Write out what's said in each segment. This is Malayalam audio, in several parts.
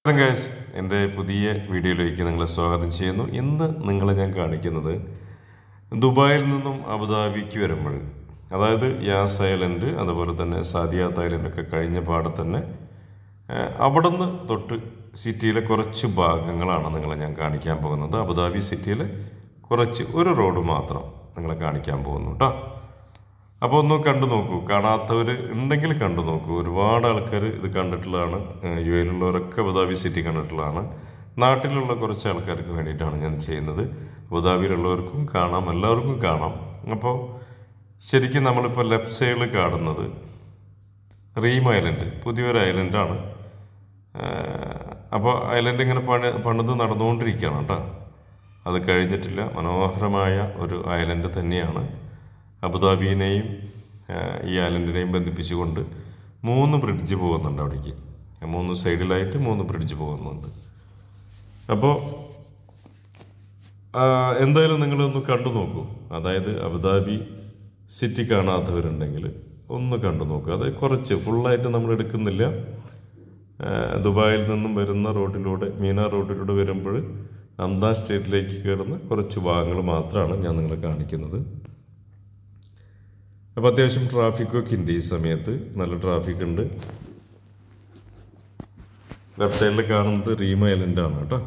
ഗൈസ് എൻ്റെ പുതിയ വീഡിയോയിലേക്ക് നിങ്ങളെ സ്വാഗതം ചെയ്യുന്നു ഇന്ന് നിങ്ങളെ ഞാൻ കാണിക്കുന്നത് ദുബായിൽ നിന്നും അബുദാബിക്ക് വരുമ്പോൾ അതായത് യാസ് ഐലൻഡ് അതുപോലെ തന്നെ സാദിയാത്ത് ഐലൻഡ് ഒക്കെ കഴിഞ്ഞ പാടെ തന്നെ ഏഹ്, അവിടുന്ന് തൊട്ട് സിറ്റിയിലെ കുറച്ച് ഭാഗങ്ങളാണ് നിങ്ങളെ ഞാൻ കാണിക്കാൻ പോകുന്നത് അബുദാബി സിറ്റിയിലെ കുറച്ച് ഒരു റോഡ് മാത്രം നിങ്ങളെ കാണിക്കാൻ പോകുന്നു കേട്ടോ അപ്പോൾ ഒന്ന് കണ്ടു നോക്കൂ കാണാത്തവർ ഉണ്ടെങ്കിൽ കണ്ടു നോക്കൂ ഒരുപാട് ആൾക്കാർ ഇത് കണ്ടിട്ടുള്ളതാണ് ഏഹ് യു എയിലുള്ളവരൊക്കെ അബുദാബി സിറ്റി കണ്ടിട്ടുള്ളതാണ് നാട്ടിലുള്ള കുറച്ച് ആൾക്കാർക്ക് വേണ്ടിയിട്ടാണ് ഞാൻ ചെയ്യുന്നത് അബുദാബിയിലുള്ളവർക്കും കാണാം എല്ലാവർക്കും കാണാം അപ്പോൾ ശരിക്കും നമ്മളിപ്പോൾ ലെഫ്റ്റ് സൈഡിൽ കാണുന്നത് റീം ഐലൻഡ് പുതിയൊരു ഐലൻഡാണ് അപ്പോൾ ഐലൻഡ് ഇങ്ങനെ പണി പണിത് നടന്നുകൊണ്ടിരിക്കുകയാണ് കേട്ടോ അത് കഴിഞ്ഞിട്ടില്ല മനോഹരമായ ഒരു ഐലൻഡ് തന്നെയാണ് അബുദാബിനെയും ആഹ്, ഈ ഐലൻഡിനെയും ബന്ധിപ്പിച്ചുകൊണ്ട് മൂന്ന് ബ്രിഡ്ജ് പോകുന്നുണ്ട് അവിടേക്ക് മൂന്ന് സൈഡിലായിട്ട് മൂന്ന് ബ്രിഡ്ജ് പോകുന്നുണ്ട് അപ്പോൾ എന്തായാലും നിങ്ങളൊന്ന് കണ്ടു നോക്കൂ അതായത് അബുദാബി സിറ്റി കാണാത്തവരുണ്ടെങ്കിൽ ഒന്ന് കണ്ടു നോക്കൂ അത് കുറച്ച് ഫുള്ളായിട്ട് നമ്മൾ എടുക്കുന്നില്ല ആ, ദുബായിൽ നിന്നും വരുന്ന റോഡിലൂടെ മീന റോഡിലൂടെ വരുമ്പോൾ അംദാൻ സ്റ്റേറ്റിലേക്ക് കയറുന്ന കുറച്ച് ഭാഗങ്ങൾ മാത്രമാണ് ഞാൻ നിങ്ങളെ കാണിക്കുന്നത് അപ്പോൾ അത്യാവശ്യം ട്രാഫിക്കൊക്കെ ഉണ്ട് ഈ സമയത്ത് നല്ല ട്രാഫിക് ഉണ്ട് ലെഫ്റ്റ് സൈഡിൽ കാണുന്നത് റീം ഐലൻഡ് ആണ് കേട്ടോ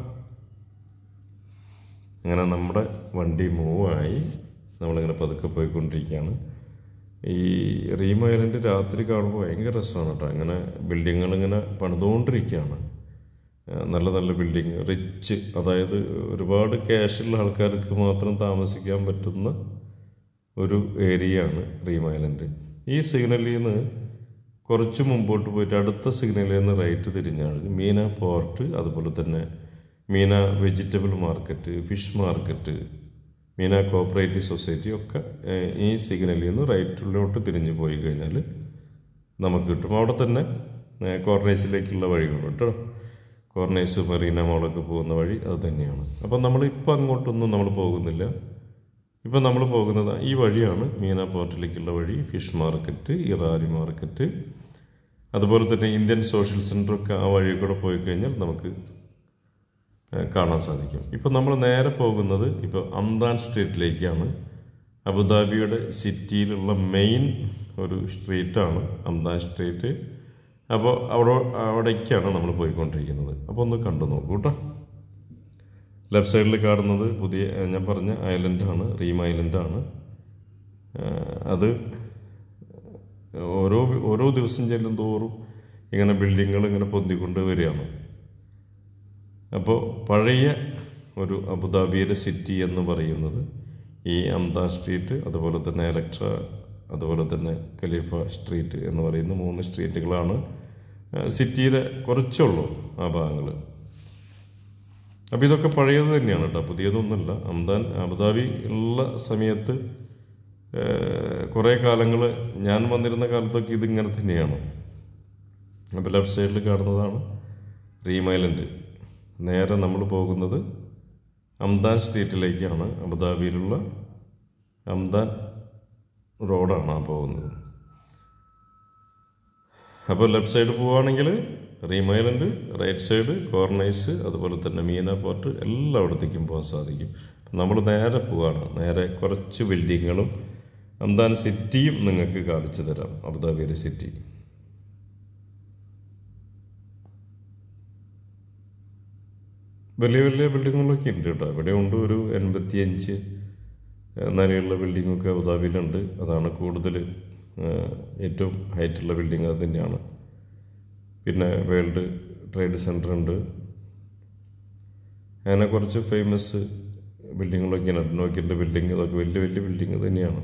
അങ്ങനെ നമ്മുടെ വണ്ടി മൂവായി നമ്മളിങ്ങനെ പതുക്കെ പോയിക്കൊണ്ടിരിക്കുകയാണ് ഈ റീം ഐലൻഡ് രാത്രി കാണുമ്പോൾ ഭയങ്കര രസമാണ് കേട്ടോ അങ്ങനെ ബിൽഡിങ്ങുകൾ ഇങ്ങനെ പണിതുകൊണ്ടിരിക്കുകയാണ് ആ, നല്ല നല്ല ബിൽഡിങ് റിച്ച് അതായത് ഒരുപാട് ക്യാഷുള്ള ആൾക്കാർക്ക് മാത്രം താമസിക്കാൻ പറ്റുന്ന ഒരു ഏരിയയാണ് റീം ഐലൻഡ് ഈ സിഗ്നലിൽ നിന്ന് കുറച്ച് മുമ്പോട്ട് പോയിട്ട് അടുത്ത സിഗ്നലിൽ നിന്ന് റൈറ്റ് തിരിഞ്ഞാണ് മീന പോർട്ട് അതുപോലെ തന്നെ Mina vegetable market fish market Mina cooperative society ഒക്കെ ഏഹ്, ഈ സിഗ്നലിൽ നിന്ന് റൈറ്റിലോട്ട് തിരിഞ്ഞ് പോയി കഴിഞ്ഞാൽ നമുക്ക് കിട്ടും അവിടെ തന്നെ ഏഹ്, കോർണേഴ്സിലേക്കുള്ള വഴികളുണ്ട് കേട്ടോ കോർണേഴ്സ് മറീന മോളൊക്കെ പോകുന്ന വഴി അത് തന്നെയാണ് അപ്പം നമ്മൾ ഇപ്പം അങ്ങോട്ടൊന്നും നമ്മൾ പോകുന്നില്ല ഇപ്പം നമ്മൾ പോകുന്നത് ഈ വഴിയാണ് മീന പോർട്ടിലേക്കുള്ള വഴി ഫിഷ് മാർക്കറ്റ് ഇറാനി മാർക്കറ്റ് അതുപോലെ തന്നെ ഇന്ത്യൻ സോഷ്യൽ സെൻ്ററൊക്കെ ആ വഴി കൂടെ പോയി കഴിഞ്ഞാൽ നമുക്ക് ഏഹ്, കാണാൻ സാധിക്കും ഇപ്പം നമ്മൾ നേരെ പോകുന്നത് ഇപ്പോൾ അംദാൻ സ്ട്രീറ്റിലേക്കാണ് അബുദാബിയുടെ സിറ്റിയിലുള്ള മെയിൻ ഒരു സ്ട്രീറ്റാണ് അംദാൻ സ്ട്രീറ്റ് അപ്പോൾ അവിടെ അവിടേക്കാണ് നമ്മൾ പോയിക്കൊണ്ടിരിക്കുന്നത് അപ്പോൾ ഒന്ന് കണ്ടു നോക്കൂ കേട്ടോ ലെഫ്റ്റ് സൈഡിൽ കാണുന്നത് പുതിയ ഏഹ്, ഞാൻ പറഞ്ഞ ഐലൻഡാണ് റീം ഐലൻഡാണ് ഏഹ്, അത് ഓരോ ഓരോ ദിവസം ചെല്ലും തോറും ഇങ്ങനെ ബിൽഡിങ്ങുകൾ ഇങ്ങനെ പൊന്തിക്കൊണ്ട് വരികയാണ് അപ്പോൾ പഴയ ഒരു അബുദാബിയുടെ സിറ്റി എന്ന് പറയുന്നത് ഈ അംദാൻ സ്ട്രീറ്റ് അതുപോലെ തന്നെ എലക്ട്ര അതുപോലെ തന്നെ ഖലീഫ സ്ട്രീറ്റ് എന്ന് പറയുന്ന മൂന്ന് സ്ട്രീറ്റുകളാണ് ഏഹ്, സിറ്റിയിലെ കുറച്ചുള്ളൂ ആ ഭാഗങ്ങൾ അപ്പോൾ ഇതൊക്കെ പഴയത് തന്നെയാണ് കേട്ടോ പുതിയതൊന്നുമല്ല അംദാൻ അബുദാബി ഉള്ള സമയത്ത് ഏഹ്, കുറേ കാലങ്ങൾ ഞാൻ വന്നിരുന്ന കാലത്തൊക്കെ ഇതിങ്ങനെ തന്നെയാണ് അപ്പോൾ ലെഫ്റ്റ് സൈഡിൽ കാണുന്നതാണ് റീം ഐലൻഡ് നേരെ നമ്മൾ പോകുന്നത് അംദാൻ സ്ട്രീറ്റിലേക്കാണ് അബുദാബിയിലുള്ള അംദാൻ റോഡാണ് ആ പോകുന്നത് അപ്പോൾ ലെഫ്റ്റ് സൈഡ് പോവുകയാണെങ്കിൽ Reem island right side corners അതുപോലെ തന്നെ മീന പോർട്ട് എല്ലായിടത്തേക്കും പോകാൻ സാധിക്കും നമ്മൾ നേരെ പോവാണ് നേരെ കുറച്ച് ബിൽഡിങ്ങുകളും അംദാൻ സിറ്റിയും നിങ്ങൾക്ക് കാണിച്ചു തരാം അബുദാബിയിലെ സിറ്റി വലിയ വലിയ ബിൽഡിങ്ങുകളൊക്കെ ഉണ്ട് കേട്ടോ ഇവിടെ ഉണ്ട് ഒരു എൺപത്തിയഞ്ച് നിലയുള്ള ബിൽഡിങ്ങൊക്കെ അബുദാബിയിലുണ്ട് അതാണ് കൂടുതൽ ഏഹ്, ഏറ്റവും ഹൈറ്റുള്ള ബിൽഡിങ് അത് തന്നെയാണ് പിന്നെ വേൾഡ് ട്രേഡ് സെൻറ്റർ ഉണ്ട് അങ്ങനെ കുറച്ച് ഫേമസ് ബിൽഡിങ്ങുകളൊക്കെയാണ് നോക്കിൻ്റെ ബിൽഡിങ് ഇതൊക്കെ വലിയ വലിയ ബിൽഡിങ് തന്നെയാണ്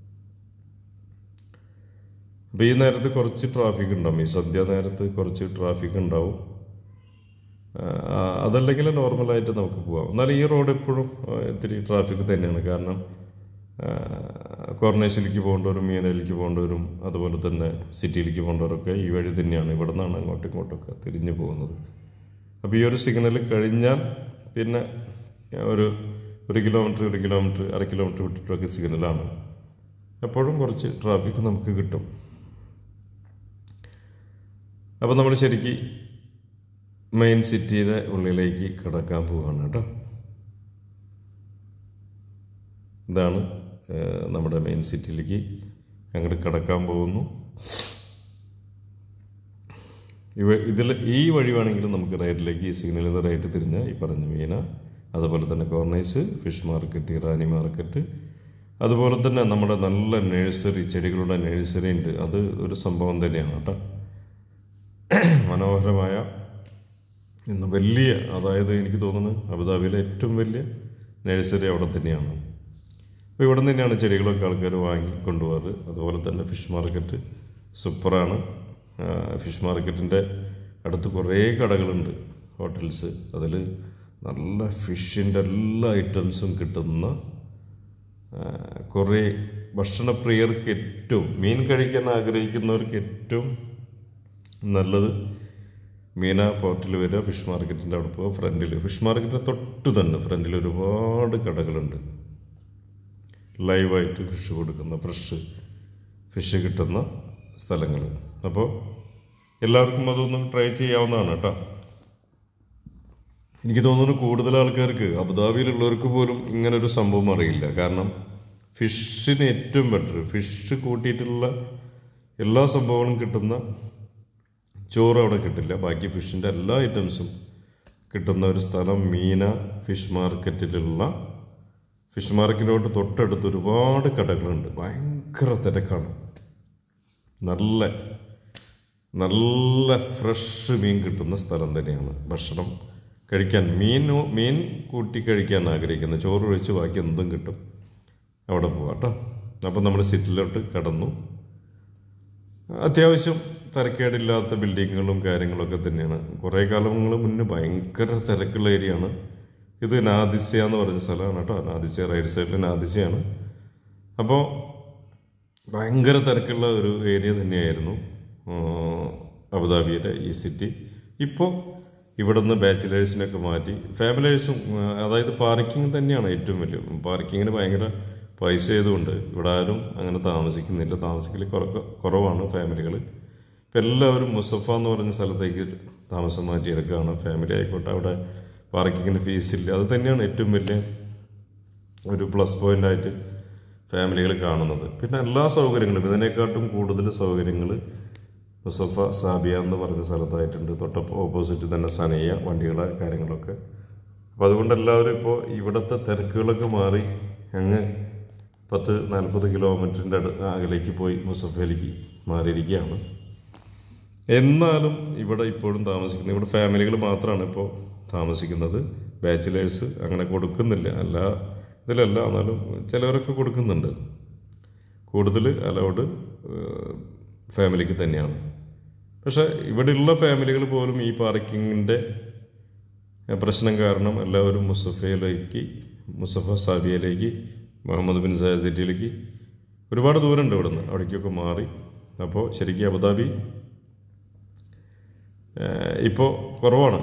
അപ്പോൾ ഈ നേരത്ത് കുറച്ച് ട്രാഫിക് ഉണ്ടാവും ഈ സന്ധ്യ നേരത്ത് കുറച്ച് ട്രാഫിക് ഉണ്ടാവും ആ, അതല്ലെങ്കിൽ നോർമലായിട്ട് നമുക്ക് പോകാം എന്നാലും ഈ റോഡ് എപ്പോഴും ആ, ഇത്തിരി ട്രാഫിക് തന്നെയാണ് കാരണം കോർണേഴ്സിലേക്ക് പോകേണ്ടവരും മീനയിലേക്ക് പോകേണ്ടവരും അതുപോലെ തന്നെ സിറ്റിയിലേക്ക് പോകേണ്ടവരൊക്കെ ഈ വഴി തന്നെയാണ് ഇവിടെ നിന്നാണ് അങ്ങോട്ടും ഇങ്ങോട്ടൊക്കെ തിരിഞ്ഞു പോകുന്നത് അപ്പോൾ ഈ ഒരു സിഗ്നൽ കഴിഞ്ഞാൽ പിന്നെ ഒരു ഒരു കിലോമീറ്റർ ഒരു കിലോമീറ്റർ അര കിലോമീറ്റർ വിട്ടിട്ടൊക്കെ സിഗ്നലാണ് എപ്പോഴും കുറച്ച് ട്രാഫിക് നമുക്ക് കിട്ടും അപ്പോൾ നമ്മൾ ശരിക്ക് മെയിൻ സിറ്റിയുടെ ഉള്ളിലേക്ക് കിടക്കാൻ പോവാണ് കേട്ടോ ഇതാണ് ഏഹ്, നമ്മുടെ മെയിൻ സിറ്റിയിലേക്ക് അങ്ങോട്ട് കിടക്കാൻ പോകുന്നു ഇവ ഇതിൽ ഈ വഴി വേണമെങ്കിൽ നമുക്ക് റൈറ്റിലേക്ക് ഈ സിഗ്നലിൽ നിന്ന് റൈറ്റ് തിരിഞ്ഞാൽ ഈ പറഞ്ഞ മീന അതുപോലെ തന്നെ corners fish market Irani market അതുപോലെ തന്നെ നമ്മുടെ നല്ല നഴ്സറി ചെടികളുടെ നഴ്സറി ഉണ്ട് അത് ഒരു സംഭവം തന്നെയാണ് കേട്ടോ മനോഹരമായ ഇന്ന് വലിയ അതായത് എനിക്ക് തോന്നുന്നു അബുദാബിയിലെ ഏറ്റവും വലിയ നഴ്സറി അവിടെ തന്നെയാണ് അപ്പോൾ ഇവിടെ നിന്ന് തന്നെയാണ് ചെടികളൊക്കെ ആൾക്കാർ വാങ്ങി കൊണ്ടുപോകാറ് അതുപോലെ തന്നെ ഫിഷ് മാർക്കറ്റ് സൂപ്പറാണ് ആ, ഫിഷ് മാർക്കറ്റിൻ്റെ അടുത്ത് കുറേ കടകളുണ്ട് ഹോട്ടൽസ് അതിൽ നല്ല ഫിഷിൻ്റെ എല്ലാ ഐറ്റംസും കിട്ടുന്ന ആ, കുറേ ഭക്ഷണപ്രിയർക്ക് ഏറ്റവും മീൻ കഴിക്കാൻ ആഗ്രഹിക്കുന്നവർക്ക് ഏറ്റവും നല്ലത് മീന പോർട്ടിൽ വരിക ഫിഷ് മാർക്കറ്റിൻ്റെ അവിടെ പോകുക ഫ്രണ്ടിൽ ഫിഷ് മാർക്കറ്റിൻ്റെ തൊട്ട് തന്നെ ഫ്രണ്ടിൽ ഒരുപാട് കടകളുണ്ട് ലൈവായിട്ട് ഫിഷ് കൊടുക്കുന്ന ഫ്രഷ് ഫിഷ് കിട്ടുന്ന സ്ഥലങ്ങൾ അപ്പോൾ എല്ലാവർക്കും അതൊന്ന് ട്രൈ ചെയ്യാവുന്നതാണ് കേട്ടോ എനിക്ക് തോന്നുന്നു കൂടുതൽ ആൾക്കാർക്ക് അബുദാബിയിലുള്ളവർക്ക് പോലും ഇങ്ങനൊരു സംഭവം അറിയില്ല കാരണം ഫിഷിന് ഏറ്റവും ബെറ്റർ ഫിഷ് കൂട്ടിയിട്ടുള്ള എല്ലാ സംഭവങ്ങളും കിട്ടുന്ന ചോറ് അവിടെ കിട്ടില്ല ബാക്കി ഫിഷിൻ്റെ എല്ലാ ഐറ്റംസും കിട്ടുന്ന ഒരു സ്ഥലം മീന ഫിഷ് മാർക്കറ്റിലുള്ള ഫിഷ് മാർക്കറ്റിനോട്ട് തൊട്ടടുത്ത് ഒരുപാട് കടകളുണ്ട് ഭയങ്കര തിരക്കാണ് നല്ല നല്ല ഫ്രഷ് മീൻ കിട്ടുന്ന സ്ഥലം തന്നെയാണ് ഭക്ഷണം കഴിക്കാൻ മീൻ മീൻ കൂട്ടി കഴിക്കാൻ ആഗ്രഹിക്കുന്ന ചോറ് ഒഴിച്ച് ബാക്കി എന്തും കിട്ടും അവിടെ പോവാം കേട്ടോ അപ്പം നമ്മൾ സിറ്റിലോട്ട് കടന്നു അത്യാവശ്യം തിരക്കേടില്ലാത്ത ബിൽഡിങ്ങുകളും കാര്യങ്ങളൊക്കെ തന്നെയാണ് കുറേ കാലങ്ങൾ മുന്നേ ഭയങ്കര തിരക്കുള്ള ഏരിയയാണ് ഇത് നാദിസ്യ എന്ന് പറഞ്ഞ സ്ഥലമാണ് കേട്ടോ നാദിസ്യ റൈറ്റ് സൈഡിൽ നാദിസ്യയാണ് അപ്പോൾ ഭയങ്കര തിരക്കുള്ള ഒരു ഏരിയ തന്നെയായിരുന്നു ആ, അബുദാബിയിലെ ഈ സിറ്റി ഇപ്പോൾ ഇവിടുന്ന് ബാച്ചിലേഴ്സിനൊക്കെ മാറ്റി ഫാമിലേഴ്സും ആ, അതായത് പാർക്കിംഗ് തന്നെയാണ് ഏറ്റവും വലിയ പാർക്കിങ്ങിന് ഭയങ്കര പൈസ ആയതുകൊണ്ട് ഇവിടെ ആരും അങ്ങനെ താമസിക്കുന്നില്ല താമസിക്കൽ കുറ- കുറവാണ് ഫാമിലികൾ ഇപ്പം എല്ലാവരും മുസഫ എന്ന് പറഞ്ഞ സ്ഥലത്തേക്ക് താമസം മാറ്റിയെടുക്കുകയാണ് ഫാമിലി ആയിക്കോട്ടെ അവിടെ പാർക്കിങ്ങിന് ഫീസില്ല അത് തന്നെയാണ് ഏറ്റവും വലിയ ഒരു പ്ലസ് പോയിന്റ് ആയിട്ട് ഫാമിലികൾ കാണുന്നത് പിന്നെ എല്ലാ സൗകര്യങ്ങളും ഇതിനെക്കാട്ടും കൂടുതൽ സൗകര്യങ്ങൾ മുസഫ സാബിയ എന്ന് പറഞ്ഞ സ്ഥലത്തായിട്ടുണ്ട് തൊട്ടപ്പോൾ ഓപ്പോസിറ്റ് തന്നെ സനയ്യ വണ്ടികളെ കാര്യങ്ങളൊക്കെ അപ്പോൾ അതുകൊണ്ട് എല്ലാവരും ഇപ്പോൾ ഇവിടുത്തെ തിരക്കുകളൊക്കെ മാറി അങ്ങ് പത്ത് നാൽപ്പത് കിലോമീറ്ററിൻ്റെ അടു അകലേക്ക് പോയി മുസഫയിലേക്ക് മാറിയിരിക്കുകയാണ് എന്നാലും ഇവിടെ ഇപ്പോഴും താമസിക്കുന്നത് ഇവിടെ ഫാമിലികൾ മാത്രമാണ് ഇപ്പോൾ താമസിക്കുന്നത് ബാച്ചിലേഴ്സ് അങ്ങനെ കൊടുക്കുന്നില്ല അല്ല ഇതിലല്ല എന്നാലും ചിലവരൊക്കെ കൊടുക്കുന്നുണ്ട് കൂടുതൽ അലൗഡ് ഫാമിലിക്ക് തന്നെയാണ് പക്ഷേ ഇവിടെയുള്ള ഫാമിലികൾ പോലും ഈ പാർക്കിങ്ങിൻ്റെ പ്രശ്നം കാരണം എല്ലാവരും മുസഫയിലേക്ക് മുസഫ സാബിയയിലേക്ക് മുഹമ്മദ് ബിൻ സായദ് സിറ്റിയിലേക്ക് ഒരുപാട് ദൂരമുണ്ട് ഇവിടുന്ന് അവിടേക്കൊക്കെ മാറി അപ്പോൾ ശരിക്കും അബുദാബി ഇപ്പോൾ കുറവാണ്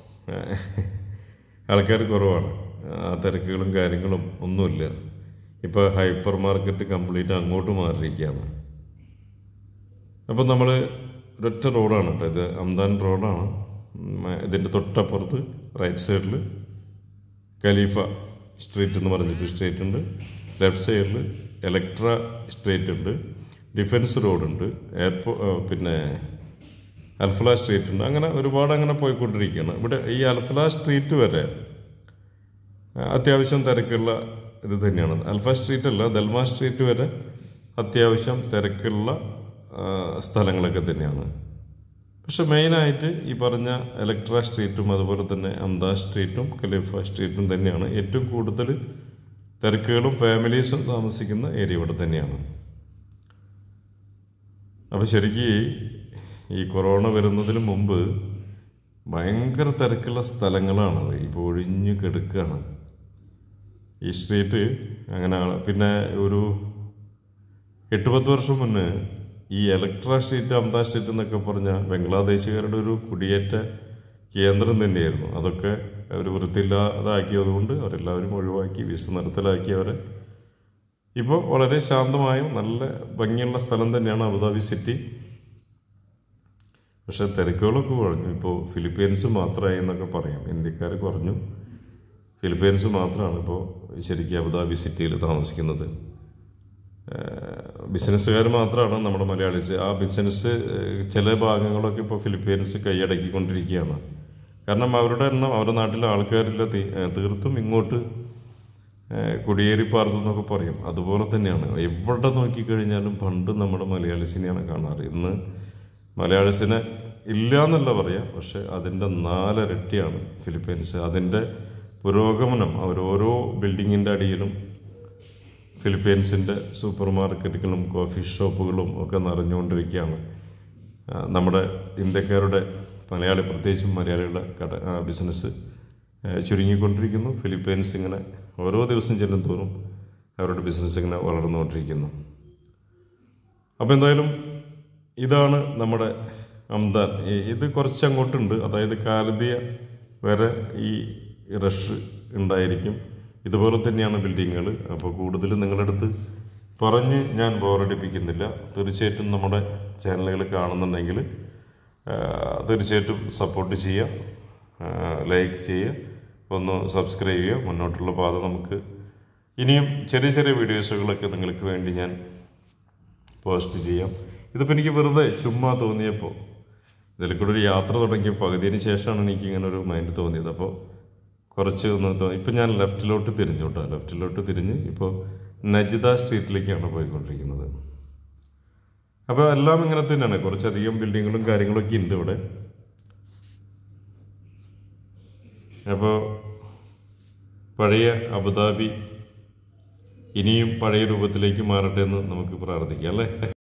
ആൾക്കാർ കുറവാണ് ആ തിരക്കുകളും കാര്യങ്ങളും ഒന്നുമില്ല ഇപ്പോൾ ഹൈപ്പർ മാർക്കറ്റ് കംപ്ലീറ്റ് അങ്ങോട്ട് മാറിയിരിക്കുകയാണ് അപ്പോൾ നമ്മൾ ഒരൊറ്റ റോഡാണ് കേട്ടോ ഇത് അംദാൻ റോഡാണ് ഉം, ഇതിൻ്റെ തൊട്ടപ്പുറത്ത് റൈറ്റ് സൈഡിൽ ഖലീഫ സ്ട്രീറ്റ് എന്ന് പറഞ്ഞിട്ട് സ്ട്രീറ്റ് ഉണ്ട് ലെഫ്റ്റ് സൈഡിൽ ഇലക്ട്ര സ്ട്രീറ്റ് ഉണ്ട് ഡിഫൻസ് റോഡുണ്ട് എയർപോ ആ, പിന്നെ അൽഫല സ്ട്രീറ്റ് ഉണ്ട് അങ്ങനെ ഒരുപാട് അങ്ങനെ പോയിക്കൊണ്ടിരിക്കുകയാണ് ഇവിടെ ഈ അൽഫല സ്ട്രീറ്റ് വരെ ആ, അത്യാവശ്യം തിരക്കുള്ള ഇത് തന്നെയാണ് അൽഫ സ്ട്രീറ്റ് അല്ല ദൽമ സ്ട്രീറ്റ് വരെ അത്യാവശ്യം തിരക്കുള്ള ആ, സ്ഥലങ്ങളൊക്കെ തന്നെയാണ് പക്ഷെ മെയിനായിട്ട് ഈ പറഞ്ഞ ഇലക്ട്ര സ്ട്രീറ്റും അതുപോലെ തന്നെ അംദാ സ്ട്രീറ്റും ഖലീഫ സ്ട്രീറ്റും തന്നെയാണ് ഏറ്റവും കൂടുതൽ തിരക്കുകളും ഫാമിലീസും താമസിക്കുന്ന ഏരിയ ഇവിടെ തന്നെയാണ് അപ്പോൾ ശരിക്കും ഈ കൊറോണ വരുന്നതിന് മുമ്പ് ഭയങ്കര തിരക്കുള്ള സ്ഥലങ്ങളാണ് ഇപ്പോൾ ഒഴിഞ്ഞു കിടക്കുകയാണ് ഈ സ്ട്രീറ്റ് അങ്ങനെ ആണ്. പിന്നെ ഒരു എട്ട് പത്ത് വർഷം മുന്നേ ഈ ഇലക്ട്ര സ്ട്രീറ്റ് അംദാ സ്ട്രീറ്റ് എന്നൊക്കെ പറഞ്ഞ ബംഗ്ലാദേശുകാരുടെ ഒരു കുടിയേറ്റ കേന്ദ്രം തന്നെയായിരുന്നു അതൊക്കെ അവർ വൃത്തിയില്ലാതാക്കിയതുകൊണ്ട് അവരെല്ലാവരും ഒഴിവാക്കി വിസ നിർത്തലാക്കിയവരെ ഇപ്പോൾ വളരെ ശാന്തമായും നല്ല ഭംഗിയുള്ള സ്ഥലം തന്നെയാണ് അബുദാബി സിറ്റി പക്ഷെ തിരക്കുകളൊക്കെ കുറഞ്ഞു ഇപ്പോൾ ഫിലിപ്പീൻസ് മാത്രമായി എന്നൊക്കെ പറയാം ഇന്ത്യക്കാർ കുറഞ്ഞു ഫിലിപ്പീൻസ് മാത്രമാണ് ഇപ്പോൾ ശരിക്കും അബുദാബി സിറ്റിയിൽ താമസിക്കുന്നത് ബിസിനസ്സുകാർ മാത്രമാണ് നമ്മുടെ മലയാളീസ് ആ ബിസിനസ് ഏഹ്, ചില ഭാഗങ്ങളൊക്കെ ഇപ്പോൾ ഫിലിപ്പീൻസ് കൈയടക്കിക്കൊണ്ടിരിക്കുകയാണ് കാരണം അവരുടെ എണ്ണം അവരുടെ നാട്ടിലെ ആൾക്കാരില്ല തീ- ഏഹ്, തീർത്തും ഇങ്ങോട്ട് ഏഹ്, കുടിയേറി പാർക്കുന്നൊക്കെ പറയും അതുപോലെ തന്നെയാണ് എവിടെ നോക്കിക്കഴിഞ്ഞാലും പണ്ട് നമ്മുടെ മലയാളീസിനെയാണ് കാണാറ് ഇന്ന് മലയാളീസിനെ ഇല്ല എന്നല്ല പറയാം പക്ഷെ അതിൻ്റെ നാലിരട്ടിയാണ് ഫിലിപ്പീൻസ് അതിൻ്റെ പുരോഗമനം അവർ ഓരോ ബിൽഡിങ്ങിൻ്റെ അടിയിലും ഫിലിപ്പീൻസിൻ്റെ സൂപ്പർ മാർക്കറ്റുകളും കോഫി ഷോപ്പുകളും ഒക്കെ നിറഞ്ഞുകൊണ്ടിരിക്കുകയാണ് ആ, നമ്മുടെ ഇന്ത്യക്കാരുടെ മലയാളി പ്രത്യേകിച്ചും മലയാളികളുടെ കട ആ, ബിസിനസ് ആ, ചുരുങ്ങിക്കൊണ്ടിരിക്കുന്നു ഫിലിപ്പീൻസ് ഇങ്ങനെ ഓരോ ദിവസം ചെല്ലും തോറും അവരുടെ ബിസിനസ് ഇങ്ങനെ വളർന്നുകൊണ്ടിരിക്കുന്നു അപ്പോൾ എന്തായാലും ഇതാണ് നമ്മുടെ അംദാൻ ഈ- ഇത് കുറച്ച് അങ്ങോട്ടുണ്ട് അതായത് കാലദിയ വരെ ഈ റഷ് ഉണ്ടായിരിക്കും ഇതുപോലെ തന്നെയാണ് ബിൽഡിങ്ങുകൾ അപ്പോൾ കൂടുതൽ നിങ്ങളുടെ അടുത്ത് പറഞ്ഞ് ഞാൻ ബോറടിപ്പിക്കുന്നില്ല തീർച്ചയായിട്ടും നമ്മുടെ ചാനലുകൾ കാണുന്നുണ്ടെങ്കിൽ ആ, തീർച്ചയായിട്ടും സപ്പോർട്ട് ചെയ്യുക ലൈക്ക് ചെയ്യുക ഒന്ന് സബ്സ്ക്രൈബ് ചെയ്യുക മുന്നോട്ടുള്ള പാത നമുക്ക് ഇനിയും ചെറിയ ചെറിയ വീഡിയോസുകളൊക്കെ നിങ്ങൾക്ക് വേണ്ടി ഞാൻ പോസ്റ്റ് ചെയ്യാം ഇതിപ്പോൾ എനിക്ക് വെറുതെ ചുമ്മാ തോന്നിയപ്പോൾ ഇതിൽ കൂടെ ഒരു യാത്ര തുടങ്ങിയ പകുതിന് ശേഷമാണ് എനിക്ക് ഇങ്ങനെ ഒരു മൈൻഡ് തോന്നിയത് അപ്പോൾ കുറച്ച് ഒന്ന് തോന്നി ഇപ്പം ഞാൻ ലെഫ്റ്റിലോട്ട് തിരിഞ്ഞു കേട്ടോ ലെഫ്റ്റിലോട്ട് തിരിഞ്ഞ് ഇപ്പോൾ നജിദ സ്ട്രീറ്റിലേക്കാണ് പോയിക്കൊണ്ടിരിക്കുന്നത് അപ്പോൾ എല്ലാം ഇങ്ങനെ തന്നെയാണ് കുറച്ചധികം ബിൽഡിങ്ങുകളും കാര്യങ്ങളൊക്കെ ഉണ്ട് ഇവിടെ അപ്പോൾ പഴയ അബുദാബി ഇനിയും പഴയ രൂപത്തിലേക്ക് മാറട്ടെ എന്ന് നമുക്ക് പ്രാർത്ഥിക്കാം അല്ലേ